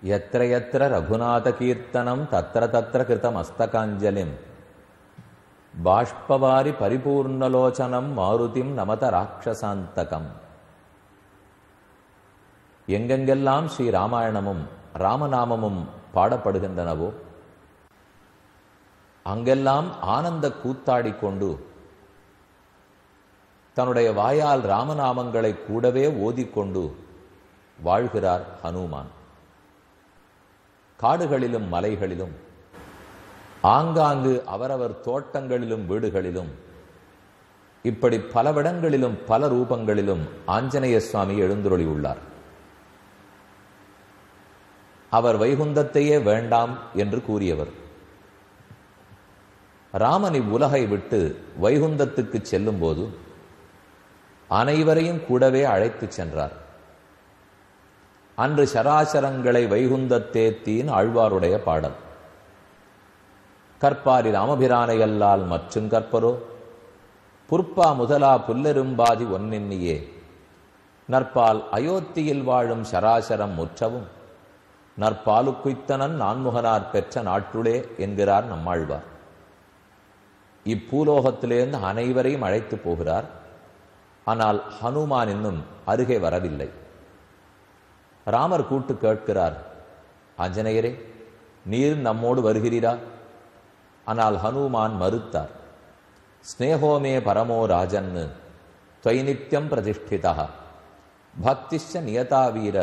यत्र यत्र रघुनाथकीर्तनं तत्र तत्र कृतमस्तकाञ्जलिम् बाष्पवारि परिपूर्णलोचनं मारुतिं நமத ராட்சசாந்தகம் எங்கெங்கெல்லாம் ஸ்ரீ ராமாயணமும் ராமநாமமும் பாடப்படுகின்றனவோ அங்கெல்லாம் ஆனந்த கூத்தாடிக் கொண்டு தன்னுடைய வாயால் ராமநாமங்களை கூடவே ஓதிக்கொண்டு வாழ்கிறார் ஹனுமான் காடுகளிலும் மலைகளிலும் ஆங்காங்கு அவரவர் தோட்டங்களிலும் வீடுகளிலும் இப்படி பலவிடங்களிலும் பல ரூபங்களிலும் ஆஞ்சநேய சுவாமி எழுந்துருளி உள்ளார் அவர் வைகுந்தத்தையே வேண்டாம் என்று கூறியவர் ராமன் இவ்வுலகை விட்டு வைகுந்தத்துக்கு செல்லும் போது அனைவரையும் கூடவே அழைத்துச் சென்றார் அன்று சராசரங்களை வைகுந்தத்தேத்தீன் ஆழ்வாருடைய பாடல் கற்பாரி ராமபிரானையல்லால் மற்றும் கற்பரோ புற்பா முதலா புல்லெரும்பாதி ஒன்னெண்ணியே நற்பால் அயோத்தியில் வாழும் சராசரம் முற்றவும் நற்பாலுக்குய்த்தனன் நான்முகனார் பெற்ற நாட்டுளே என்கிறார் நம்மாழ்வார் இப்பூலோகத்திலிருந்து அனைவரையும் அழைத்து போகிறார் ஆனால் ஹனுமான் இன்னும் அருகே வரவில்லை ராமர் கூட்டு கேட்கிறார் ஆஞ்சநேயரே நீர் நம்மோடு வருகிறீரா ஆனால் ஹனுமான் மறுத்தார் ஸ்னேகோமே பரமோ ராஜன்னு துவைநித்தியம் பிரதிஷ்டிதா பக்திஷ நியதா வீர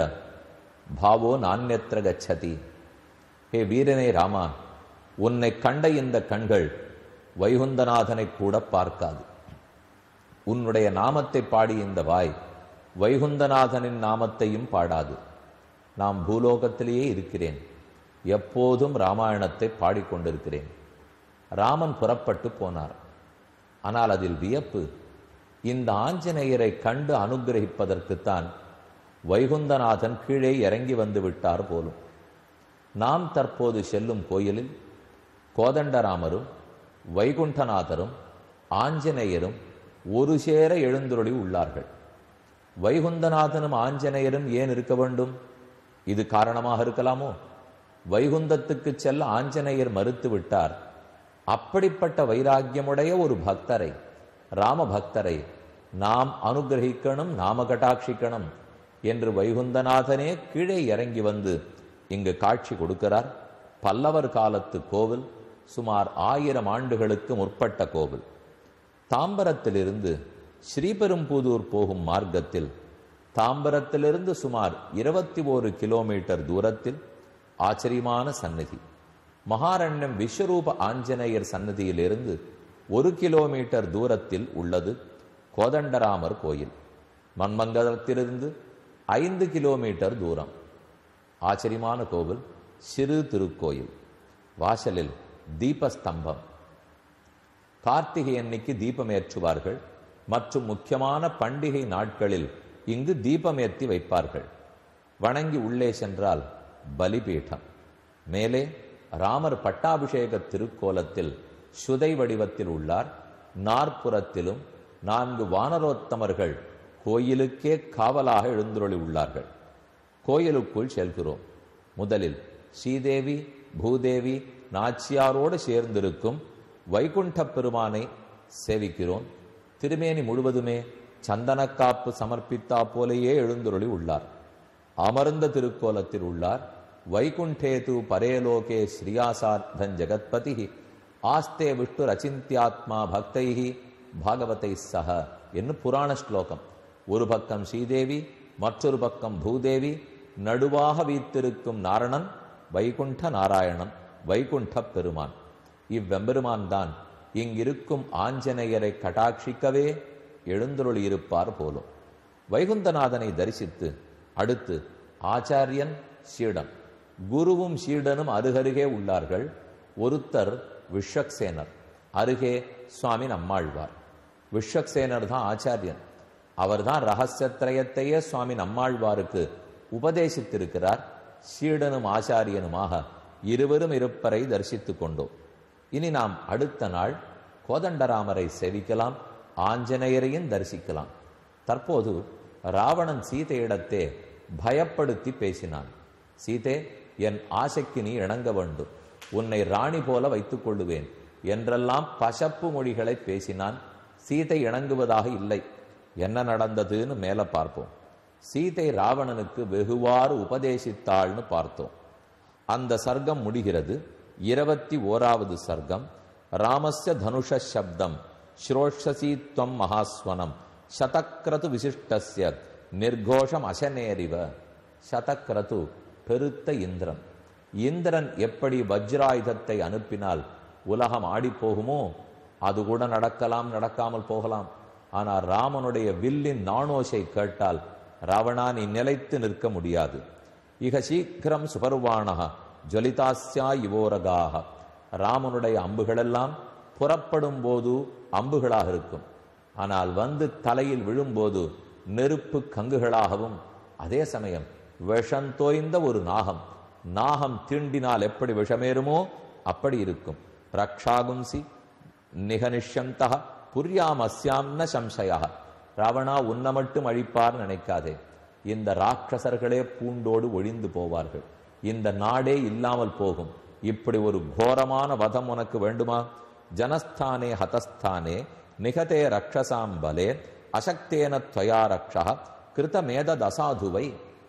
பாவோ நானியத்திர கச்சதி ஹே வீரனே ராமா உன்னை கண்ட இந்த கண்கள் வைகுந்தநாதனை கூட பார்க்காது உன்னுடைய நாமத்தை பாடி இந்த வாய் வைகுந்தநாதனின் நாமத்தையும் பாடாது நாம் பூலோகத்திலேயே இருக்கிறேன் எப்போதும் ராமாயணத்தை பாடிக்கொண்டிருக்கிறேன் ராமன் புறப்பட்டு போனார் ஆனால் அதில் வியப்பு இந்த ஆஞ்சநேயரை கண்டு அனுகிரகிப்பதற்குத்தான் வைகுந்தநாதன் கீழே இறங்கி வந்து விட்டார் போலும் நாம் தற்போது செல்லும் கோயிலில் கோதண்டராமரும் வைகுண்டநாதரும் ஆஞ்சநேயரும் ஒரு சேர எழுந்துருளி உள்ளார்கள் வைகுந்தநாதனும் ஆஞ்சநேயரும் ஏன் இருக்க வேண்டும் இது காரணமாக இருக்கலாமோ வைகுந்தத்துக்கு செல்ல ஆஞ்சநேயர் மறுத்து விட்டார் அப்படிப்பட்ட வைராக்கியமுடைய ஒரு பக்தரை ராம பக்தரை நாம் அனுகிரகிக்கணும் நாம கட்டாட்சிக்கணும் என்று வைகுந்தநாதனே கீழே இறங்கி வந்து இங்கு காட்சி கொடுக்கிறார் பல்லவர் காலத்து கோவில் சுமார் ஆயிரம் ஆண்டுகளுக்கு முற்பட்ட கோவில் தாம்பரத்திலிருந்து ஸ்ரீபெரும்புதூர் போகும் மார்க்கத்தில் தாம்பரத்திலிருந்து சுமார் இருபத்தி ஓரு கிலோமீட்டர் தூரத்தில் ஆச்சரியமான சந்நிதி மகாரண்யம் விஸ்வரூப ஆஞ்சநேயர் சன்னதியிலிருந்து ஒரு கிலோமீட்டர் தூரத்தில் உள்ளது கோதண்டராமர் கோயில் மண்மங்கலத்திலிருந்து ஐந்து கிலோமீட்டர் தூரம் ஆச்சரியமான கோவில் சிறு திருக்கோயில் வாசலில் தீபஸ்தம்பம் கார்த்திகை அன்னைக்கு தீபம் ஏற்றுவார்கள் மற்றும் முக்கியமான பண்டிகை நாட்களில் இங்கு தீபமேற்றி வைப்பார்கள் வணங்கி உள்ளே சென்றால் பலிபீடம் மேலே ராமர் பட்டாபிஷேக திருக்கோலத்தில் சுதை வடிவத்தில் உள்ளார் நாற்புறத்திலும் நான்கு வானரோத்தமர்கள் கோயிலுக்கே காவலாக எழுந்துருளி உள்ளார்கள் கோயிலுக்குள் செல்கிறோம் முதலில் ஸ்ரீதேவி பூதேவி நாச்சியாரோடு சேர்ந்திருக்கும் வைகுண்ட பெருமானை சேவிக்கிறோம் திருமேனி முழுவதுமே சந்தனக்காப்பு சமர்ப்பித்தா போலேயே எழுந்துருளி உள்ளார் அமர்ந்த திருக்கோலத்தில் உள்ளார் வைகுண்டேது பரேலோகே ஸ்ரீயாசார்த்தன் ஜெகத்பதி ஆஸ்தே விஷ்ணு ரச்சிந்தியாத்மா பக்தைஹி பாகவதை சக என்று புராண ஸ்லோகம் ஒரு பக்கம் ஸ்ரீதேவி மற்றொரு பக்கம் பூதேவி நடுவாக வீத்திருக்கும் நாரணன் வைகுண்ட நாராயணன் வைகுண்ட பெருமான் இவ்வெம்பெருமான் தான் இங்கிருக்கும் ஆஞ்சநேயரை கட்டாட்சிக்கவே எழுந்தருளி இருப்பார் போலும் வைகுந்தநாதனை தரிசித்து அடுத்து ஆச்சாரியன் சீடன் குருவும் சீடனும் அருகருகே உள்ளார்கள் ஒருத்தர் விஷக்சேனர் அருகே சுவாமி நம்மாழ்வார் விஷக்சேனர் தான் ஆச்சாரியன் அவர்தான் ரகசியத்திரயத்தையே சுவாமி நம்மாழ்வாருக்கு உபதேசித்திருக்கிறார் சீடனும் ஆச்சாரியனுமாக இருவரும் இருப்பரை தரிசித்துக் கொண்டோம் இனி நாம் அடுத்த நாள் கோதண்டராமரை செவிக்கலாம் ஆஞ்சநேயரையும் தரிசிக்கலாம் தற்போது ராவணன் சீதையிடத்தே பயப்படுத்தி பேசினான் சீதே என் ஆசைக்கு நீ இணங்க வேண்டும் உன்னை ராணி போல வைத்துக் கொள்ளுவேன் என்றெல்லாம் பசப்பு மொழிகளை பேசினான் சீதை இணங்குவதாக இல்லை என்ன நடந்ததுன்னு மேல பார்ப்போம் சீதை ராவணனுக்கு வெகுவாறு உபதேசித்தாள்னு பார்த்தோம் அந்த சர்க்கம் முடிகிறது இருபத்தி ஓராவது சர்க்கம் ராமஸ்ய தனுஷ சப்தம் ஸ்ரோஷசி துவம் மகாஸ்வனம் சதக்ரது விசிஷ்டஸ்ய நிர்கோஷம் அசநேரிவ சதக்ரது பெருத்த இந்திரன் இந்திரன் எப்படி வஜ்ராயுதத்தை அனுப்பினால் உலகம் ஆடி போகுமோ அது கூட நடக்கலாம் நடக்காமல் போகலாம் ஆனால் ராமனுடைய வில்லின் நாணோசை கேட்டால் ராவணா நீ நிலைத்து நிற்க முடியாது இக சீக்கிரம் சுபர்வாணக ஜலிதாஸ்யா இவோரகாக ராமனுடைய அம்புகளெல்லாம் புறப்படும் போது அம்புகளாக இருக்கும் ஆனால் வந்து தலையில் விழும்போது நெருப்பு கங்குகளாகவும் அதே சமயம் விஷந்தோய்ந்த ஒரு நாகம் நாகம் தீண்டினால் எப்படி விஷமேறுமோ அப்படி இருக்கும் ரக்ஷாகும்சி நிகனிஷந்தா புரியாம் அஸ்யாம் ந சம்சயா ராவணா உன்னை மட்டும் அழிப்பார் நினைக்காதே இந்த ராட்சசர்களே பூண்டோடு ஒழிந்து போவார்கள் இந்த நாடே இல்லாமல் போகும் இப்படி ஒரு கோரமான வதம் உனக்கு வேண்டுமா ஜனஸ்தானே ஹதஸ்தானே நிகதே ரக்ஷசாம் பலே அசக்தேன துவயா ரக்ஷா கிருதமேத தசாதுவை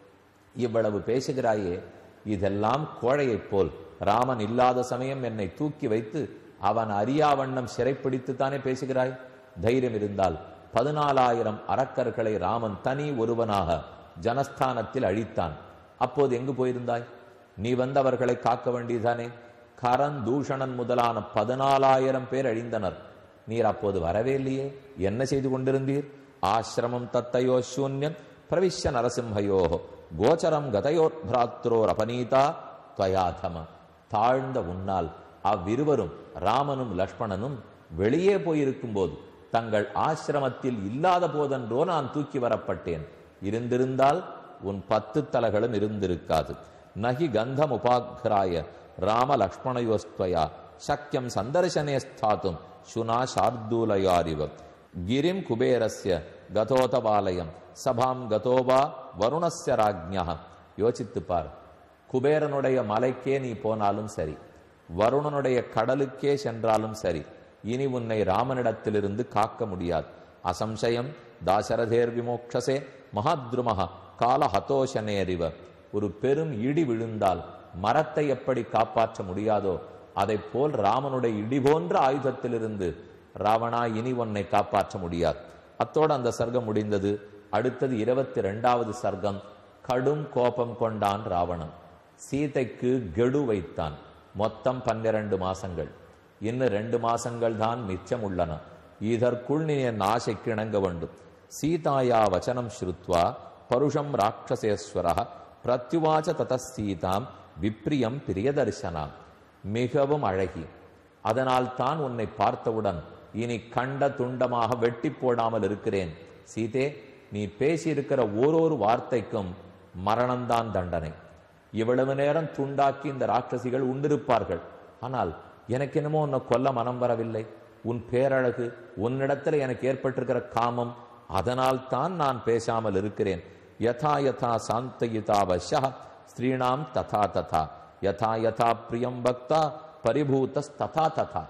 இவ்வளவு பேசுகிறாயே இதெல்லாம் கோழையைப் போல் ராமன் இல்லாத சமயம் என்னை தூக்கி வைத்து அவன் அறியாவண்ணம் சிறைப்பிடித்து தானே பேசுகிறாய் தைரியம் இருந்தால் பதினாலாயிரம் அரக்கர்களை ராமன் தனி ஒருவனாக ஜனஸ்தானத்தில் அழித்தான் அப்போது எங்கு போயிருந்தாய் நீ வந்தவர்களை காக்க வேண்டியதானே கரன் தூஷணன் முதலான பதினாலாயிரம் பேர் அழிந்தனர் நீர் அப்போது வரவே இல்லையே என்ன செய்து கொண்டிருந்தீர் ஆசிரமம் தத்தையோ சூன்யம் பிரவிஷ்ய நரசிம்ஹயோ கோச்சரம் கதையோர் பிராத்ரோர் அபநீதா துவயாதம தாழ்ந்த உன்னால் அவ்விருவரும் ராமனும் லக்ஷ்மணனும் வெளியே போயிருக்கும் போது தங்கள் ஆசிரமத்தில் இல்லாத போதென்றோ நான் தூக்கி வரப்பட்டேன் இருந்திருந்தால் உன் பத்து தலகளும் இருந்திருக்காது நகி கந்தம் உபாகிராய ராம லக்ஷ்மணயோஸ்துவயா சக்கியம் சந்தர்சனே ஸ்தாத்தும் சுனா சார்தூலயாரிவ கிரிம் குபேரஸ்ய கதோதபாலயம் சபாம் கதோவா வருணஸ்ய ராஜ்யா யோசித்து பார் குபேரனுடைய மலைக்கே நீ போனாலும் சரி வருணனுடைய கடலுக்கே சென்றாலும் சரி இனி உன்னை ராமனிடத்திலிருந்து காக்க முடியாது அசம்சயம் தாசரதேர் விமோக்ஷசே மகாத்ருமஹ கால ஹதோஷனேரிவ ஒரு பெரும் இடி விழுந்தால் மரத்தை எப்படி காப்பாற்ற முடியாதோ அதை போல் ராமனுடைய இடி போன்ற ஆயுதத்திலிருந்து ராவணா இனி உன்னை காப்பாற்ற முடியாது அத்தோடு அந்த சர்க்கம் முடிந்தது அடுத்தது இருபத்தி ரெண்டாவது சர்க்கம் கடும் கோபம் கொண்டான் ராவணன் சீதைக்கு கெடு வைத்தான் மொத்தம் பன்னிரண்டு மாசங்கள் இன்னும் ரெண்டு மாசங்கள் தான் மிச்சம் உள்ளன இதற்குள் நீ என் ஆசைக்கு இணங்க வேண்டும் சீதாயா வச்சனம் ஸ்ருத்வா பருஷம் ராட்சசேஸ்வர பிரத்யுவாச்ச தத சீதாம் விப்ரியம் பிரியதர்சனாம் மிகவும் அழகி அதனால் தான் உன்னை பார்த்தவுடன் இனி கண்ட துண்டமாக வெட்டி போடாமல் இருக்கிறேன் சீதே நீ பேசியிருக்கிற ஓரொரு வார்த்தைக்கும் மரணம்தான் தண்டனை இவ்வளவு நேரம் துண்டாக்கி இந்த ராட்சசிகள் உண்டிருப்பார்கள் ஆனால் எனக்கு என்னமோ உன்னை கொல்ல மனம் வரவில்லை உன் பேரழகு உன்னிடத்துல எனக்கு ஏற்பட்டிருக்கிற காமம் அதனால் தான் நான் பேசாமல் இருக்கிறேன் யதா யதா சாந்தயுதா வச ஸ்திரீணாம் ததா ததா யதா யதா பிரியம் பக்தா பரிபூத்தஸ் ததா ததா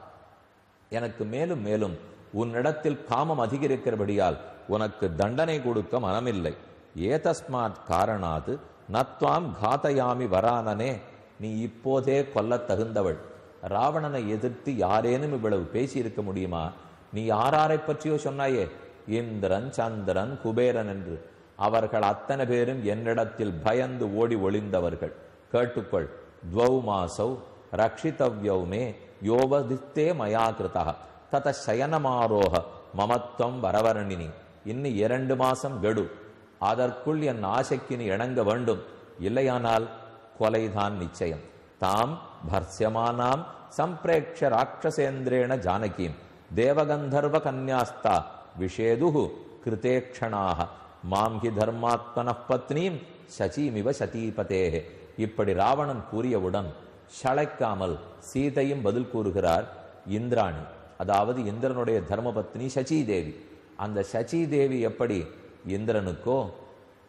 எனக்கு மேலும் மேலும் உன்னிடத்தில் காமம் அதிகரிக்கிறபடியால் உனக்கு தண்டனை கொடுக்க மனமில்லை ஏதஸ்மாத் காரணாது நத்வாம் காத்தயாமி வரானனே நீ இப்போதே கொல்லத் தகுந்தவள் ராவணனை எதிர்த்து யாரேனும் இவ்வளவு பேசியிருக்க முடியுமா நீ யாராரை பற்றியோ சொன்னாயே இந்திரன் சந்திரன் குபேரன் என்று அவர்கள் அத்தனை பேரும் என்னிடத்தில் பயந்து ஓடி ஒளிந்தவர்கள் கேட்டுக்கொள் துவௌ மாசௌ ரக்ஷிதவ்யௌ மே யோவதித்தே மயா கிருதா தத சயனமாரோக மமத்துவம் வரவரணினி இன்னும் இரண்டு மாசம் கெடு அதற்குள் என் ஆசைக்கு நீ இணங்க வேண்டும் இல்லையானால் கொலைதான் நிச்சயம் தாம் பர்சியமானாம் சம்பிரேக்ஷ ராட்சசேந்திரேண ஜானகீம் தேவகந்தர்வ கன்யாஸ்தா விஷேதுகு கிருதேக்ஷணாக மாம் ஹி தர்மாத்மன பத்னீம் சசீமிவ சதீபதேஹே இப்படி ராவணன் கூறியவுடன் ஷளைக்காமல் சீதையும் பதில் கூறுகிறார் இந்திராணி அதாவது இந்திரனுடைய தர்மபத்னி சச்சி தேவி அந்த சச்சி தேவி எப்படி இந்திரனுக்கோ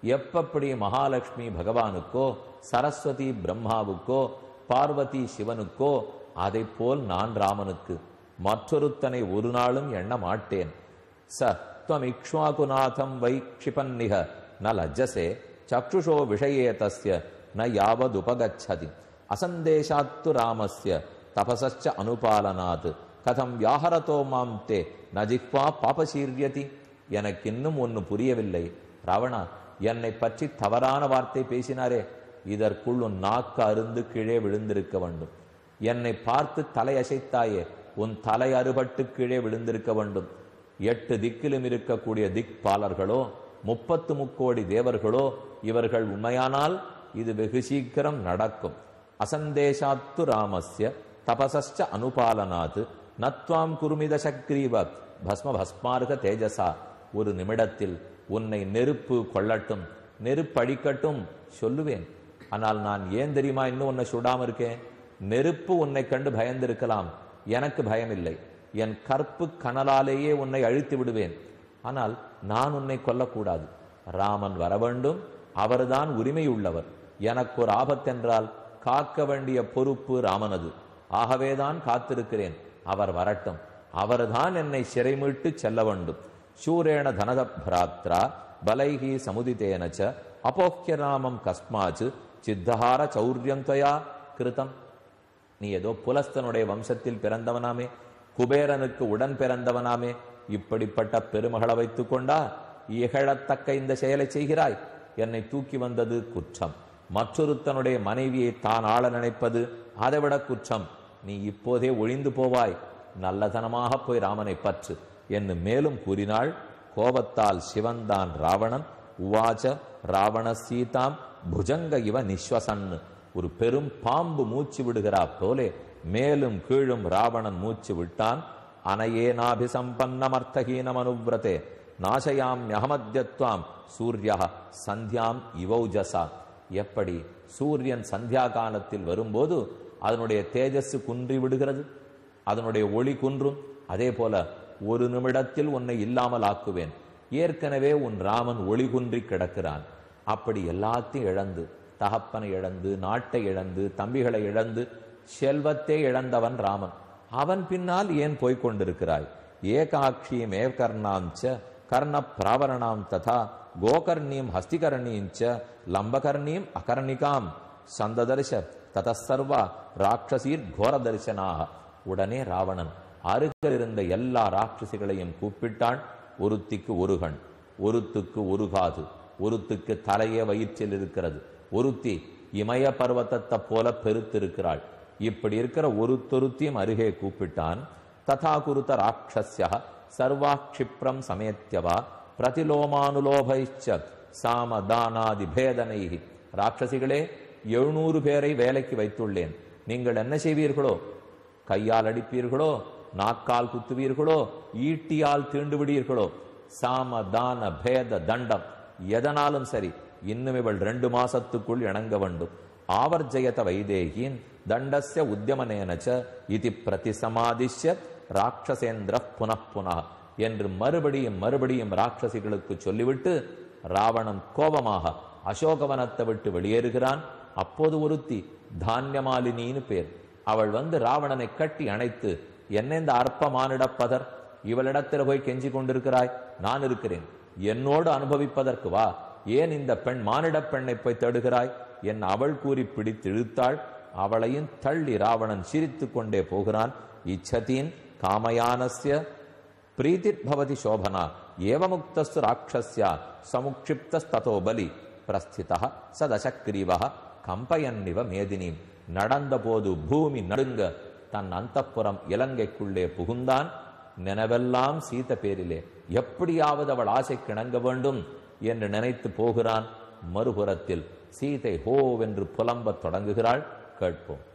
எப்பப்படி மகாலட்சுமி பகவானுக்கோ சரஸ்வதி பிரம்மாவுக்கோ பார்வதி சிவனுக்கோ அதை போல் நான் ராமனுக்கு மற்றொருத்தனை ஒரு நாளும் எண்ண மாட்டேன் ச துவம் இக்ஷ்வாகுநாதம் வை க்ஷிபன்னிக ந லஜ்ஜசே சக்ஷுஷோ விஷயே தஸ்ய ந யாவதுபகச்சதி அசந்தேஷாத்து ராமஸ்ய தபசச்ச அனுபாலனாத் கதம் வியாஹரதோ மாம் தே நஜிக்வா பாபசீரியதி எனக்கு இன்னும் ஒன்று புரியவில்லை ராவணா என்னை பற்றி தவறான வார்த்தை பேசினாரே இதற்குள் உன் நாக்கு அருந்து கீழே விழுந்திருக்க வேண்டும் என்னை பார்த்து தலை அசைத்தாயே உன் தலை அறுபட்டு கீழே விழுந்திருக்க வேண்டும் எட்டு திக்கிலும் இருக்கக்கூடிய திக்பாலர்களோ முப்பத்து முக்கோடி தேவர்களோ இவர்கள் உண்மையானால் இது வெகு சீக்கிரம் நடக்கும் அசந்தேஷாத்து ராமஸ்ய தபசச்ச அனுபாலனாத் நத்வாம் குருமித சக்ரீவ பஸ்ம பஸ்மார்க தேஜசா ஒரு நிமிடத்தில் உன்னை நெருப்பு கொள்ளட்டும் நெருப்பு அடிக்கட்டும் சொல்லுவேன் ஆனால் நான் ஏன் தெரியுமா இன்னும் உன்னை சுடாம இருக்கேன் நெருப்பு உன்னை கண்டு பயந்திருக்கலாம் எனக்கு பயமில்லை என் கற்பு கனலாலேயே உன்னை அழித்து விடுவேன் ஆனால் நான் உன்னை கொல்லக்கூடாது ராமன் வர வேண்டும் அவர்தான் உரிமை உள்ளவர் எனக்கு ஒரு ஆபத்தென்றால் காக்க வேண்டிய பொறுப்பு ராமனது ஆகவேதான் காத்திருக்கிறேன் அவர் வரட்டும் அவர்தான் என்னை சிறைமீட்டு செல்ல வேண்டும் சூரேண தனத பிராத்ரா பலைகி சமுதித்தேனச்ச அபோக்கிய ராமம் கஸ்மாச்சு சித்தஹார சௌரியந்தயா கிருதம் நீ ஏதோ புலஸ்தனுடைய வம்சத்தில் பிறந்தவனாமே குபேரனுக்கு உடன் பிறந்தவனாமே இப்படிப்பட்ட பெருமகளை வைத்துக் கொண்டா இகழத்தக்க இந்த செயலை செய்கிறாய் என்னை தூக்கி வந்தது குற்றம் மற்றொருத்தனுடைய மனைவியை தான் ஆள நினைப்பது அதைவிட குற்றம் நீ இப்போதே ஒழிந்து போவாய் நல்லதனமாக போய் ராமனை பற்று என்று மேலும் கூறினாள் கோபத்தால் சிவன்தான் ராவணன் உவாச்ச ராவண சீதாம் புஜங்க இவ நிஸ்வசன் ஒரு பெரும் பாம்பு மூச்சு விடுகிறா போலே மேலும் கீழும் ராவணன் மூச்சு விட்டான் அனயேனாபிசம்பன்னமர்த்தஹீனம் அனுவிரதே நாசயாம் யகமத்யத்வாம் சூர்யா சந்தியாம் இவௌஜசா எப்படி சூரியன் சந்தியா காலத்தில் வரும்போது அதனுடைய தேஜஸ் குன்றி விடுகிறது அதனுடைய ஒளி குன்றும் அதே போல ஒரு நிமிடத்தில் உன்னை இல்லாமல் ஆக்குவேன் ஏற்கனவே உன் ராமன் ஒளி குன்றி கிடக்கிறான் அப்படி எல்லாத்தையும் இழந்து தகப்பனை இழந்து நாட்டை இழந்து தம்பிகளை இழந்து செல்வத்தை இழந்தவன் ராமன் அவன் பின்னால் ஏன் போய்க் கொண்டிருக்கிறாய் ஏகாட்சியும் ஏகர்ணாஞ்ச கர்ண பிராவரணாம் ததா கோகர்ணீம் ஹஸ்திகர்ணீஞ்ச லம்பகர்ணீம் அகர்ணிகாம் சந்ததர்ஷ ததசர்வா ராட்சசீர் கோர தரிசனாக உடனே ராவணன் அருகில் இருந்த எல்லா ராட்சசிகளையும் கூப்பிட்டான் ஒருத்திக்கு ஒரு கண் ஒருத்துக்கு ஒரு காது ஒருத்துக்கு தலையே வயிற்றில் இருக்கிறது ஒருத்தி இமய பர்வத்தத்தை போல பெருத்திருக்கிறாள் இப்படி இருக்கிற ஒருத்தொருத்தியும் அருகே கூப்பிட்டான் ததா குருத்த ராட்சஸ்ய சர்வா க்ஷிப்ரம் சமேத்தியவா பிரதிலோமானுலோபைச்ச சாம தானாதி பேதனை ராட்சசிகளே எழுநூறு பேரை வேலைக்கு வைத்துள்ளேன் நீங்கள் என்ன செய்வீர்களோ கையால் அடிப்பீர்களோ நாக்கால் குத்துவீர்களோ ஈட்டியால் தீண்டு விடுவீர்களோ சாம தான பேத தண்டம் எதனாலும் சரி இன்னும் இவள் ரெண்டு மாசத்துக்குள் இணங்க வேண்டும் ஆவர்ஜயத வைதேகின் தண்டஸ்ய உத்தியமனேனச்ச இது பிரதிசமாதிஷ்ய ராட்சசேந்திர புனப்புனா என்று மறுபடியும் மறுபடியும் ராட்சசிகளுக்கு சொல்லிவிட்டு ராவணன் கோபமாக அசோகவனத்தை விட்டு வெளியேறுகிறான் அப்போது ஒருத்தி தானியமாலினின்னு பேர் அவள் வந்து ராவணனை கட்டி அணைத்து என்ன இந்த அற்ப மானிடப்பதர் இவளிடத்தில் போய் கெஞ்சி கொண்டிருக்கிறாய் நான் இருக்கிறேன் என்னோடு அனுபவிப்பதற்கு வா ஏன் இந்த பெண் மானிடப் பெண்ணை போய் தேடுகிறாய் என் அவள் கூறி பிடித்து இழுத்தாள் அவளையும் தள்ளி ராவணன் சிரித்துக் கொண்டே போகிறான் இச்சதீன் காமயானஸ்ய பிரீதிர் பவதி சோபனா ஏவமுக்தஸ்து ராட்சஸ்யா சமுக்ஷிப்தஸ்ததோ பலி பிரஸ்திதா சதசக்ரீவா கம்பயன்னிவ மேதினீம் நடந்தபோது பூமி நடுங்க தன் அந்தப்புறம் இலங்கைக்குள்ளே புகுந்தான் நினைவெல்லாம் சீத பேரிலே எப்படியாவது அவள் ஆசை கிணங்க வேண்டும் என்று நினைத்து போகிறான் மறுபுறத்தில் சீதை ஹோவென்று புலம்பத் தொடங்குகிறாள் கேட்போம்